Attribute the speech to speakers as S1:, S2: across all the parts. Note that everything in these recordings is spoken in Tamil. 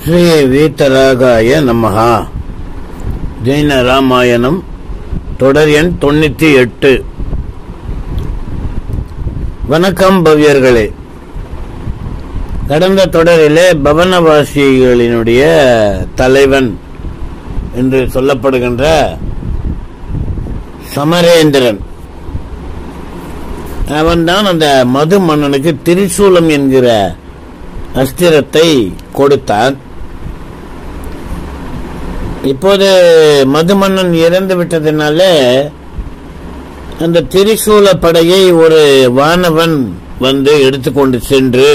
S1: ஸ்ரீ வீத்தராகாய நமஹா ஜெயின ராமாயணம் தொடர் எண் தொண்ணூத்தி எட்டு வணக்கம் பவ்யர்களே கடந்த தொடரிலே பவனவாசிகளினுடைய தலைவன் என்று சொல்லப்படுகின்ற சமரேந்திரன் அவன்தான் அந்த மது மன்னனுக்கு திரிசூலம் என்கிற அஸ்திரத்தை கொடுத்தான் இப்போது மதுமன்னன் இறந்து விட்டதுனால அந்த திரிசூல படையை ஒரு வானவன் வந்து எடுத்துக்கொண்டு சென்று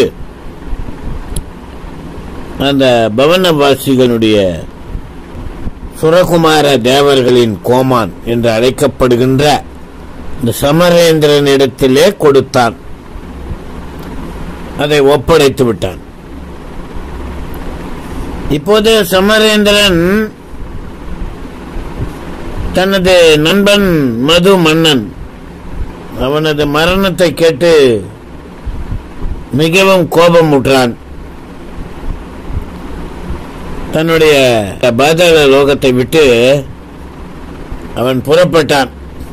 S1: அந்த பவனவாசிகளுடைய சுரகுமார தேவர்களின் கோமான் என்று அழைக்கப்படுகின்ற இந்த சமரேந்திரனிடத்திலே கொடுத்தான் அதை ஒப்படைத்து விட்டான் இப்போது சமரேந்திரன் தனது நண்பன் மது மன்னன் அவனது மரணத்தை கேட்டு மிகவும் கோபமுற்றான் தன்னுடைய பாதாள லோகத்தை விட்டு அவன் புறப்பட்டான்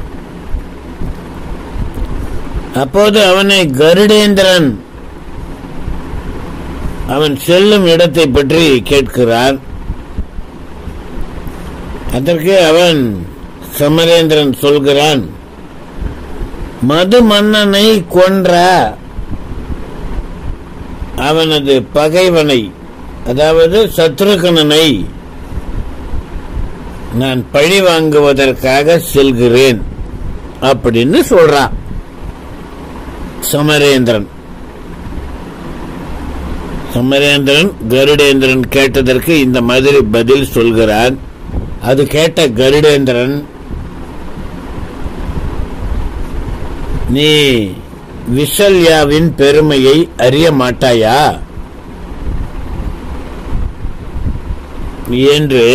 S1: அப்போது அவனை கருடேந்திரன் அவன் செல்லும் இடத்தை பற்றி கேட்கிறான் அதற்கு அவன் சமரேந்திரன் சொல்கிறான் மது மன்னனை கொன்ற அவனது பகைவனை அதாவது சத்ருகனனை நான் பழி வாங்குவதற்காக செல்கிறேன் அப்படின்னு சொல்றான் சமரேந்திரன் சமரேந்திரன் கருடேந்திரன் கேட்டதற்கு இந்த மாதிரி பதில் சொல்கிறான் அது கேட்ட கருடேந்திரன் நீ விசல்யாவின் பெருமையை அறிய மாட்டாயா என்று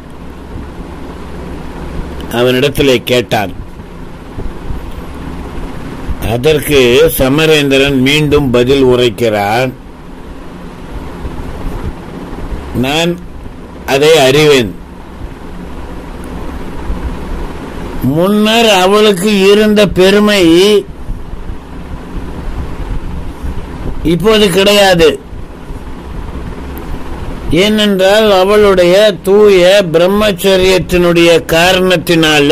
S1: அவனிடத்திலே கேட்டான் அதற்கு சமரேந்திரன் மீண்டும் பதில் உரைக்கிறான் நான் அதை அறிவேன் முன்னர் அவளுக்கு இருந்த பெருமை இப்போது கிடையாது ஏனென்றால் அவளுடைய தூய பிரம்மச்சரியத்தினுடைய காரணத்தினால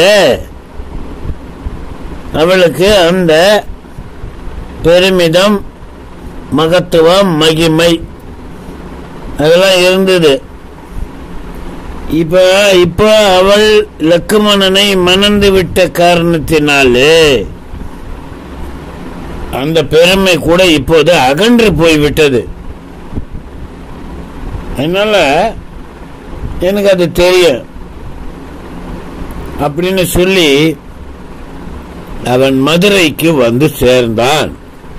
S1: அவளுக்கு அந்த பெருமிதம் மகத்துவம் மகிமை அதெல்லாம் இருந்தது இப்ப இப்ப அவள் லக்குமணனை மணந்து விட்ட காரணத்தினாலே அந்த பெருமை கூட இப்போது அகன்று போய்விட்டது அதனால எனக்கு அது தெரியும் அப்படின்னு சொல்லி அவன் மதுரைக்கு வந்து சேர்ந்தான்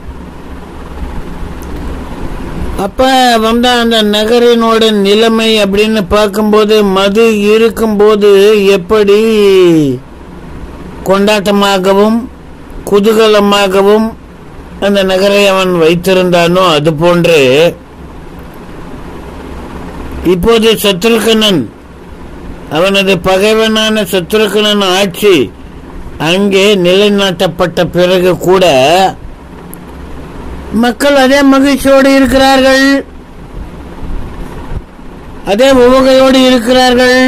S1: அப்ப வந்த அந்த நகரினோட நிலைமை அப்படின்னு பார்க்கும்போது மது இருக்கும்போது எப்படி கொண்டாட்டமாகவும் குதூகலமாகவும் அந்த நகரை அவன் வைத்திருந்தானோ அது போன்று இப்போது சத்ருகனன் அவனது பகைவனான சத்ருகனன் ஆட்சி அங்கே நிலைநாட்டப்பட்ட பிறகு கூட மக்கள் அதே மகிழ்ச்சியோடு இருக்கிறார்கள் அதே உவகையோடு இருக்கிறார்கள்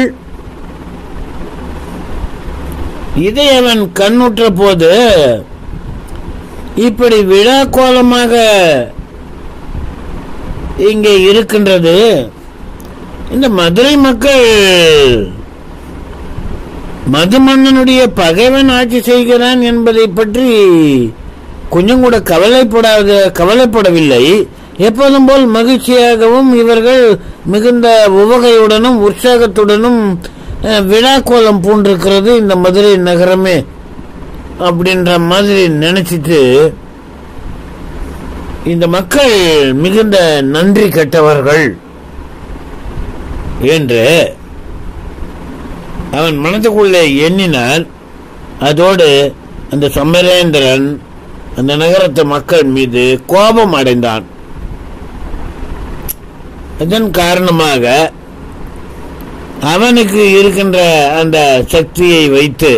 S1: இதை அவன் கண்ணுற்ற போது இப்படி விழா கோலமாக இங்கே இருக்கின்றது இந்த மதுரை மக்கள் மதுமன்னனுடைய பகைவன் ஆட்சி செய்கிறான் என்பதை பற்றி கொஞ்சம் கூட கவலைப்படாத கவலைப்படவில்லை எப்போதும் போல் மகிழ்ச்சியாகவும் இவர்கள் மிகுந்த உவகையுடனும் உற்சாகத்துடனும் விழா கோலம் பூண்டிருக்கிறது இந்த மதுரை நகரமே அப்படின்ற மாதிரி நினைச்சிட்டு இந்த மக்கள் மிகுந்த நன்றி கெட்டவர்கள் என்று அவன் மனதுக்குள்ளே எண்ணினான் அதோடு அந்த சமரேந்திரன் அந்த நகரத்து மக்கள் மீது கோபம் அடைந்தான் அதன் காரணமாக அவனுக்கு இருக்கின்ற அந்த சக்தியை வைத்து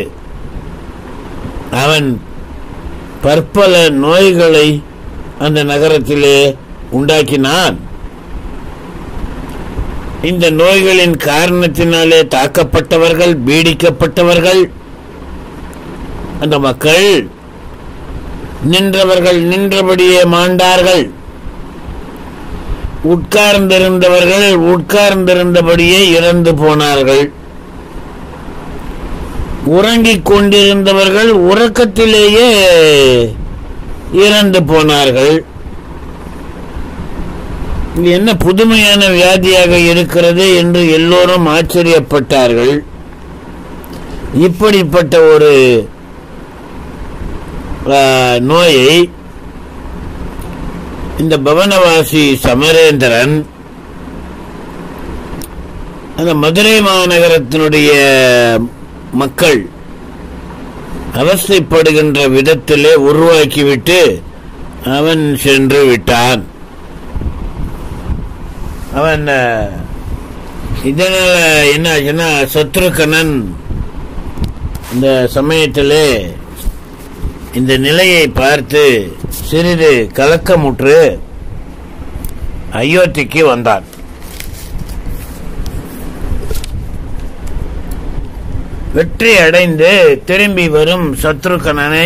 S1: அவன் பற்பல நோய்களை அந்த நகரத்திலே உண்டாக்கினான் இந்த நோய்களின் காரணத்தினாலே தாக்கப்பட்டவர்கள் பீடிக்கப்பட்டவர்கள் அந்த மக்கள் நின்றவர்கள் நின்றபடியே மாண்டார்கள் உட்கார்ந்திருந்தவர்கள் உட்கார்ந்திருந்தபடியே இறந்து போனார்கள் உறங்கிக் கொண்டிருந்தவர்கள் உறக்கத்திலேயே இறந்து போனார்கள் இது என்ன புதுமையான வியாதியாக இருக்கிறது என்று எல்லோரும் ஆச்சரியப்பட்டார்கள் இப்படிப்பட்ட ஒரு ஆ, நோயை இந்த பவனவாசி சமரேந்திரன் அந்த மதுரை மாநகரத்தினுடைய மக்கள் அவஸ்தைப்படுகின்ற விதத்திலே உருவாக்கிவிட்டு அவன் சென்று விட்டான் அவன் அஹ், இதனால என்ன ஆச்சுன்னா சத்ருகனன் இந்த சமயத்திலே இந்த நிலையை பார்த்து சிறிது கலக்கமுற்று அயோத்திக்கு வந்தான் வெற்றி அடைந்து திரும்பி வரும் சத்ருகனனை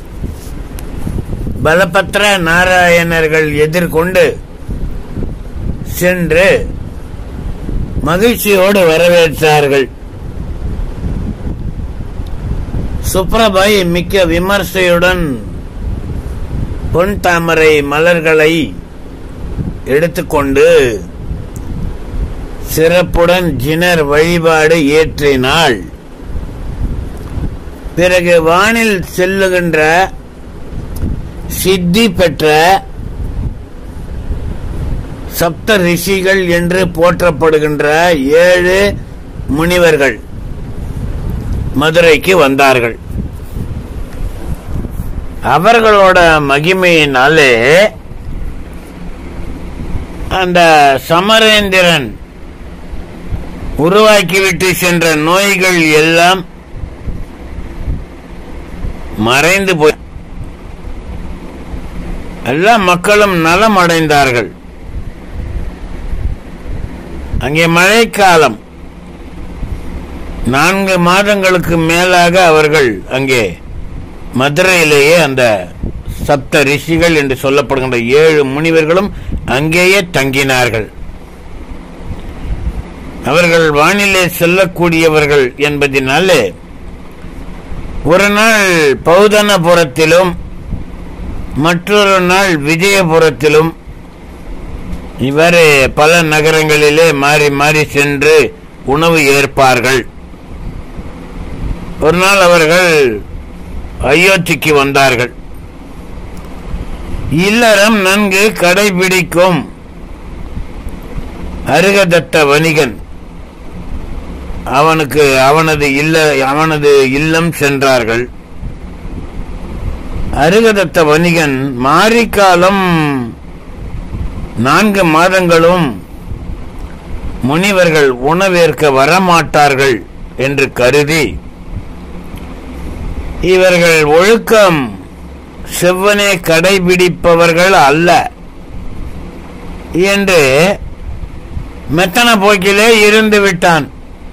S1: பலபத்ர நாராயணர்கள் எதிர்கொண்டு சென்று மகிழ்ச்சியோடு வரவேற்றார்கள் சுப்ரபாய் மிக்க விமர்சையுடன் பொன் தாமரை மலர்களை எடுத்துக்கொண்டு சிறப்புடன் ஜினர் வழிபாடு ஏற்றினாள் பிறகு வானில் செல்லுகின்ற சித்தி பெற்ற சப்த ரிஷிகள் என்று போற்றப்படுகின்ற ஏழு முனிவர்கள் மதுரைக்கு வந்தார்கள் அவர்களோட மகிமையினாலே அந்த சமரேந்திரன் உருவாக்கிவிட்டு சென்ற நோய்கள் எல்லாம் மறைந்து போய் எல்லா மக்களும் நலம் அடைந்தார்கள் அங்கே மழைக்காலம் நான்கு மாதங்களுக்கு மேலாக அவர்கள் அங்கே மதுரையிலேயே அந்த சப்த ரிஷிகள் என்று சொல்லப்படுகின்ற ஏழு முனிவர்களும் அங்கேயே தங்கினார்கள் அவர்கள் வானிலே செல்லக்கூடியவர்கள் என்பதினாலே ஒரு நாள் பௌதனபுரத்திலும் மற்றொரு நாள் விஜயபுரத்திலும் இவ்வாறு பல நகரங்களிலே மாறி மாறி சென்று உணவு ஏற்பார்கள் ஒரு நாள் அவர்கள் அயோத்திக்கு வந்தார்கள் இல்லறம் நன்கு கடைபிடிக்கும் அருகதத்த வணிகன் அவனுக்கு அவனது இல்ல அவனது இல்லம் சென்றார்கள் அருகதத்த வணிகன் மாரிக்காலம் நான்கு மாதங்களும் முனிவர்கள் உணவேற்க வரமாட்டார்கள் என்று கருதி இவர்கள் ஒழுக்கம் செவ்வனே கடைபிடிப்பவர்கள் அல்ல என்று மெத்தன போக்கிலே இருந்து விட்டான்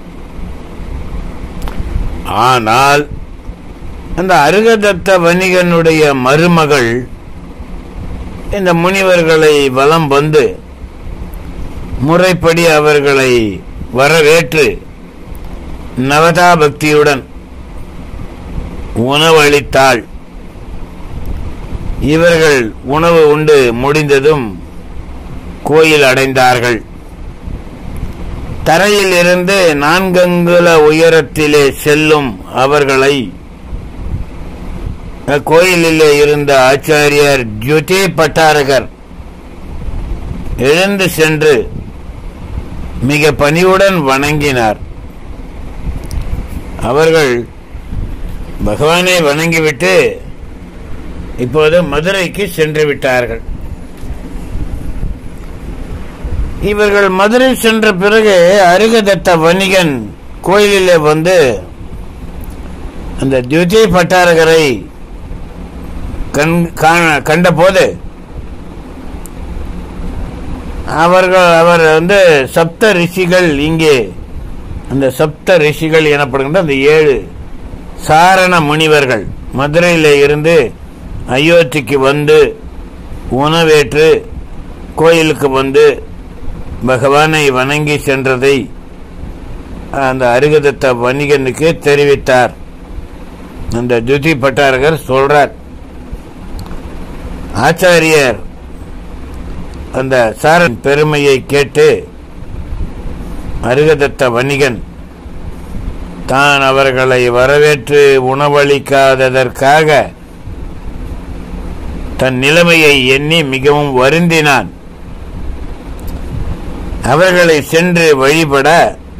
S1: ஆனால் அந்த அருகதத்த வணிகனுடைய மருமகள் இந்த முனிவர்களை வலம் வந்து முறைப்படி அவர்களை வரவேற்று நவதா பக்தியுடன் உணவளித்தாள் இவர்கள் உணவு உண்டு முடிந்ததும் கோயில் அடைந்தார்கள் தரையில் இருந்து நான்கங்குல உயரத்திலே செல்லும் அவர்களை கோயிலிலே இருந்த ஆச்சாரியார் ஜுதி பட்டாரகர் எழுந்து சென்று மிக பணிவுடன் வணங்கினார் அவர்கள் பகவானை வணங்கிவிட்டு இப்போது மதுரைக்கு சென்று விட்டார்கள் இவர்கள் மதுரை சென்ற பிறகு அருகதத்த வணிகன் கோயிலிலே வந்து அந்த தியுதி பட்டாரகரை கண் காண- கண்டபோது அவர்கள் அவர் வந்து சப்த ரிஷிகள் இங்கே அந்த சப்த ரிஷிகள் எனப்படுகின்ற அந்த ஏழு சாரண முனிவர்கள் மதுரையில் இருந்து அயோத்திக்கு வந்து உணவேற்று கோயிலுக்கு வந்து பகவானை வணங்கி சென்றதை அந்த அருகதத்த வணிகனுக்கு தெரிவித்தார் அந்த துதி பட்டாரகர் சொல்றார் ஆச்சாரியர் அந்த சாரன் பெருமையை கேட்டு அருகதத்த வணிகன் தான் அவர்களை வரவேற்று உணவளிக்காததற்காக தன் நிலைமையை எண்ணி மிகவும் வருந்தினான் அவர்களை சென்று வழிபட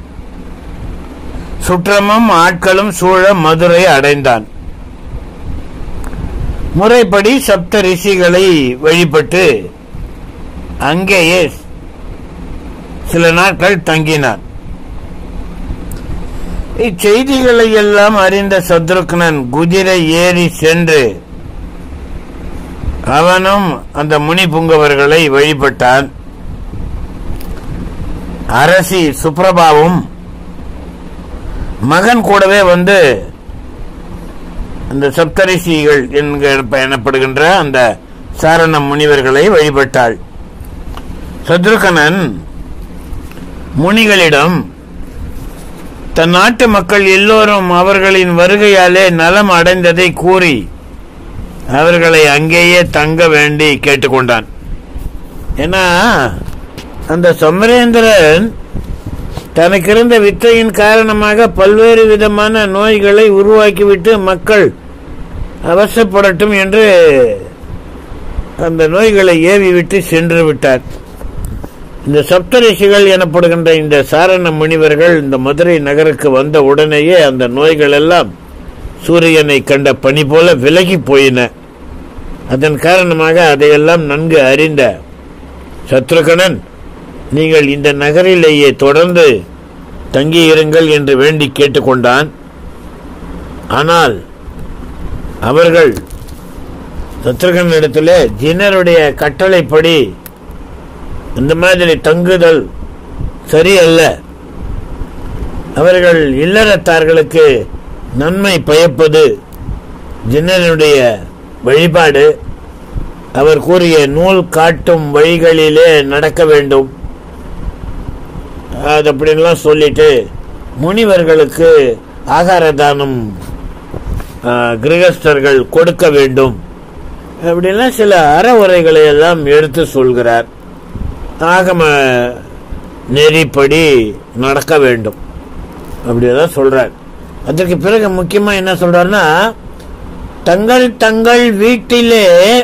S1: சுற்றமும் ஆட்களும் சூழ மதுரை அடைந்தான் முறைப்படி சப்த ரிஷிகளை வழிபட்டு அங்கேயே சில நாட்கள் தங்கினான் இச்செய்திகளை எல்லாம் அறிந்த சத்ருக்னன் குதிரை ஏறி சென்று அவனும் அந்த முனி புங்கவர்களை வழிபட்டான் அரசி சுப்ரபாவும் மகன் கூடவே வந்து அந்த சப்தரிஷிகள் என்கிற எனப்படுகின்ற அந்த சாரண முனிவர்களை வழிபட்டாள் சத்ருகனன் முனிகளிடம் தன் நாட்டு மக்கள் எல்லோரும் அவர்களின் வருகையாலே நலம் அடைந்ததை கூறி அவர்களை அங்கேயே தங்க வேண்டி கேட்டுக்கொண்டான் ஏன்னா அந்த சமரேந்திரன் தனக்கு இருந்த வித்தையின் காரணமாக பல்வேறு விதமான நோய்களை உருவாக்கிவிட்டு மக்கள் அவசப்படட்டும் என்று அந்த நோய்களை ஏவி விட்டு சென்று விட்டார் இந்த சப்தரிஷிகள் எனப்படுகின்ற இந்த சாரண முனிவர்கள் இந்த மதுரை நகருக்கு வந்த உடனேயே அந்த நோய்கள் எல்லாம் சூரியனை கண்ட பனி போல விலகி போயின அதன் காரணமாக அதையெல்லாம் நன்கு அறிந்த சத்ருகணன் நீங்கள் இந்த நகரிலேயே தொடர்ந்து தங்கியிருங்கள் என்று வேண்டி கேட்டுக்கொண்டான் ஆனால் அவர்கள் சத்ருகனிடத்தில் ஜினருடைய கட்டளைப்படி இந்த மாதிரி தங்குதல் சரியல்ல அவர்கள் இல்லறத்தார்களுக்கு நன்மை பயப்பது ஜின்னனுடைய வழிபாடு அவர் கூறிய நூல் காட்டும் வழிகளிலே நடக்க வேண்டும் அது அப்படின்லாம் சொல்லிட்டு முனிவர்களுக்கு ஆகார தானம் ஆ, கிரகஸ்தர்கள் கொடுக்க வேண்டும் அப்படின்லாம் சில அறவுரைகளை எல்லாம் எடுத்து சொல்கிறார் ஆகம நெறிப்படி நடக்க வேண்டும் அப்படிதான் சொல்றார் அதற்கு பிறகு முக்கியமா என்ன சொல்றாருன்னா தங்கள் தங்கள் வீட்டிலே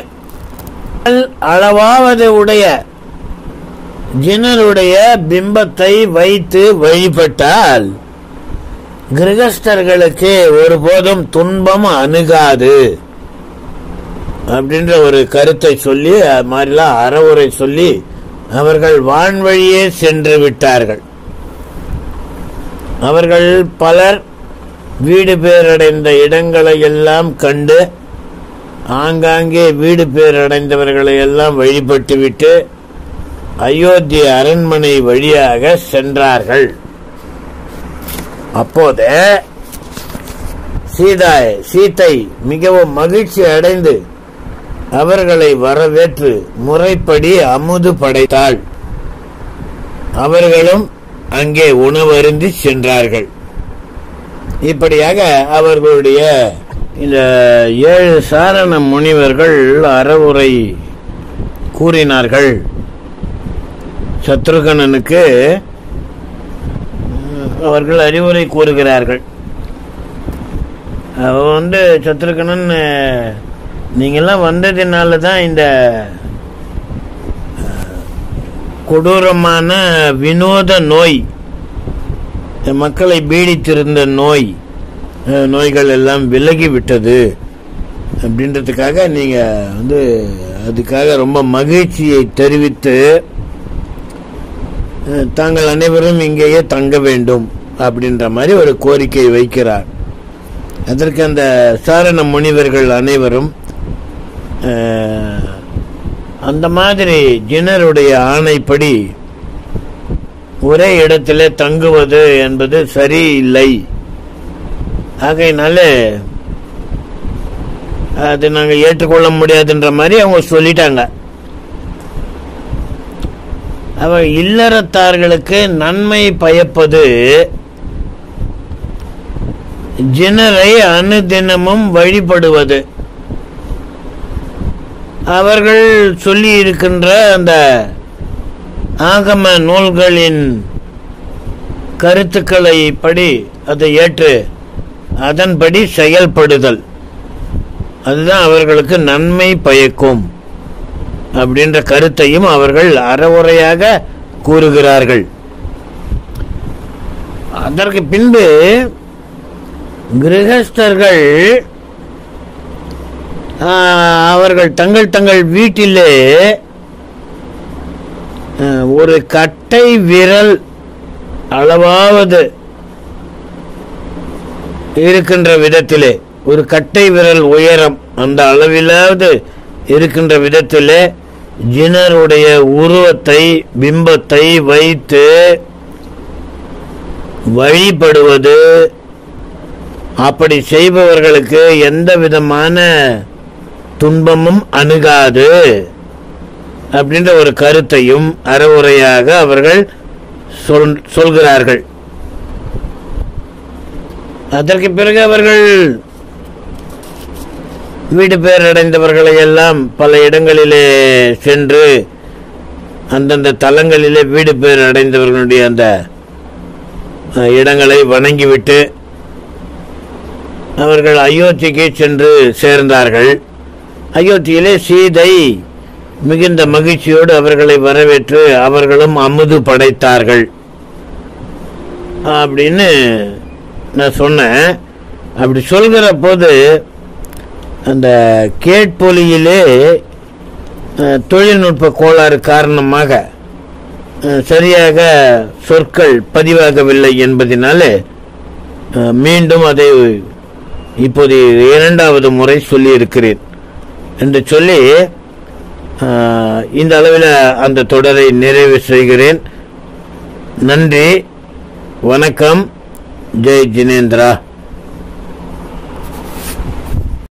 S1: அளவாவது உடைய ஜினருடைய பிம்பத்தை வைத்து வழிபட்டால் கிரகஸ்தர்களுக்கு ஒருபோதும் துன்பம் அணுகாது அப்படின்ற ஒரு கருத்தை சொல்லி அது மாதிரிலாம் அறவுரை சொல்லி அவர்கள் வான்வழியே சென்று விட்டார்கள் அவர்கள் பலர் வீடு பேரடைந்த இடங்களை எல்லாம் கண்டு ஆங்காங்கே வீடு பேரடைந்தவர்களை எல்லாம் வழிபட்டு விட்டு அயோத்தி அரண்மனை வழியாக சென்றார்கள் அப்போது சீதா சீத்தை மிகவும் மகிழ்ச்சி அடைந்து அவர்களை வரவேற்று முறைப்படி அமுது படைத்தாள் அவர்களும் அங்கே உணவருந்தி சென்றார்கள் இப்படியாக அவர்களுடைய இந்த ஏழு சாரண முனிவர்கள் அறவுரை கூறினார்கள் சத்ருகணனுக்கு அவர்கள் அறிவுரை கூறுகிறார்கள் அவ வந்து சத்ருகணன் நீங்கெல்லாம் வந்ததுனால தான் இந்த அஹ், கொடூரமான வினோத நோய் இந்த மக்களை பீடித்திருந்த நோய் அஹ், நோய்கள் எல்லாம் விலகி விட்டது அப்படின்றதுக்காக நீங்க வந்து அதுக்காக ரொம்ப மகிழ்ச்சியை தெரிவித்து அஹ், தாங்கள் அனைவரும் இங்கேயே தங்க வேண்டும் அப்படின்ற மாதிரி ஒரு கோரிக்கை வைக்கிறார் அதற்கு அந்த சாரண முனிவர்கள் அனைவரும் அஹ், அந்த மாதிரி ஜினருடைய ஆணைப்படி ஒரே இடத்துல தங்குவது என்பது சரியில்லை ஆகையினால அது நாங்கள் ஏற்றுக்கொள்ள முடியாதுன்ற மாதிரி அவங்க சொல்லிட்டாங்க அவ இல்லறத்தார்களுக்கு நன்மை பயப்பது ஜினரை அனுதினமும் வழிபடுவது அவர்கள் சொல்லி இருக்கின்ற அந்த ஆகம நூல்களின் கருத்துக்களை படி அதை ஏற்று அதன்படி செயல்படுதல் அதுதான் அவர்களுக்கு நன்மை பயக்கும் அப்படின்ற கருத்தையும் அவர்கள் அறவுரையாக கூறுகிறார்கள் அதற்கு பின்பு கிரகஸ்தர்கள் ஆ, அவர்கள் தங்கள் தங்கள் வீட்டிலே ஆ, ஒரு கட்டை விரல் அளவாவது இருக்கின்ற விதத்திலே ஒரு கட்டை விரல் உயரம் அந்த அளவிலாவது இருக்கின்ற விதத்திலே ஜினருடைய உருவத்தை பிம்பத்தை வைத்து வழிபடுவது அப்படி செய்பவர்களுக்கு எந்த விதமான துன்பமும் அணுகாது அப்படின்ற ஒரு கருத்தையும் அறவுரையாக அவர்கள் சொல் சொல்கிறார்கள் அதற்கு பிறகு அவர்கள் வீடு பேர் அடைந்தவர்களை எல்லாம் பல இடங்களிலே சென்று அந்தந்த தலங்களிலே வீடு பேர் அடைந்தவர்களுடைய அந்த அஹ், இடங்களை வணங்கிவிட்டு அவர்கள் அயோத்திக்கு சென்று சேர்ந்தார்கள் அயோத்தியிலே சீதை மிகுந்த மகிழ்ச்சியோடு அவர்களை வரவேற்று அவர்களும் அமுது படைத்தார்கள் அப்படின்னு நான் சொன்னேன் அப்படி சொல்கிற போது அந்த கேட்பொலியிலே அஹ், தொழில்நுட்ப கோளாறு காரணமாக அஹ், சரியாக சொற்கள் பதிவாகவில்லை என்பதினாலே அஹ், மீண்டும் அதை இப்போது இரண்டாவது முறை சொல்லியிருக்கிறேன் என்று சொல்லி அஹ், இந்த அளவில் அந்த தொடரை நிறைவு செய்கிறேன் நன்றி வணக்கம் ஜெய் ஜினேந்திரா